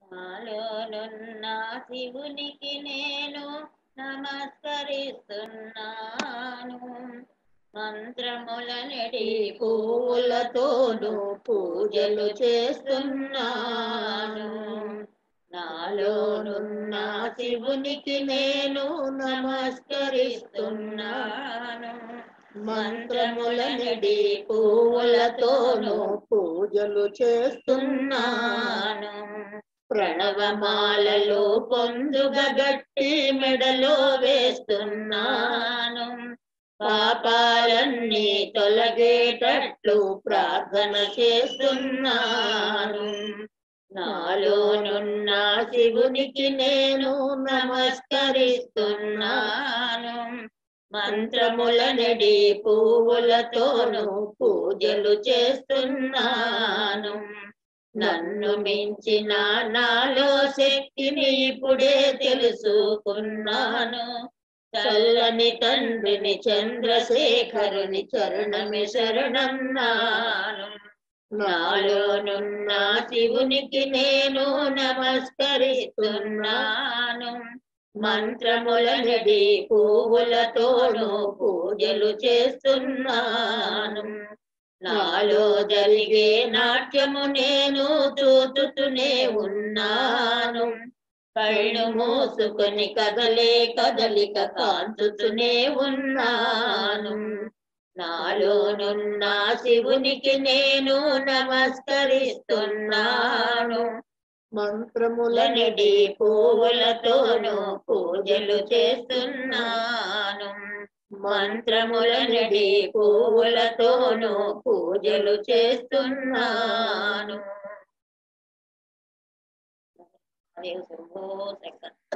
నాలోనున్న శివునికి నేను నమస్కరిస్తున్నాను మంత్రములనడి పువ్వులతోను పూజలు చేస్తున్నాను నాలోనున్న శివునికి నేను నమస్కరిస్తున్నాను మంత్రములనడి పువ్వులతోను పూజలు చేస్తున్నాను ప్రణవమాలలో పొందుగా గట్టి మెడలో వేస్తున్నాను పాపాలన్నీ తొలగేటట్లు ప్రార్థన చేస్తున్నాను నాలోనున్న శివునికి నేను నమస్కరిస్తున్నాను మంత్రములనడి పువ్వులతోను పూజలు చేస్తున్నాను నన్ను మించిన నాలో శక్తిని ఇప్పుడే తెలుసుకున్నాను చల్లని తండ్రిని చంద్రశేఖరుని చరణమి శరణన్నాను నాలోనున్న శివునికి నేను నమస్కరిస్తున్నాను మంత్రములనడి పువ్వులతోను పూజలు చేస్తున్నాను నాలో జరిగే నాట్యము నేను చూచుతూనే ఉన్నాను కళ్ళు మూసుకొని కదలే కదలిక కాంచుతూనే ఉన్నాను నాలోనున్న శివునికి నేను నమస్కరిస్తున్నాను మంత్రములనిడి పువ్వులతోను పూజలు చేస్తున్నాను మంత్రములనిడి పువ్వులతోను పూజలు చేస్తున్నాను దేవ శంభో శంకర్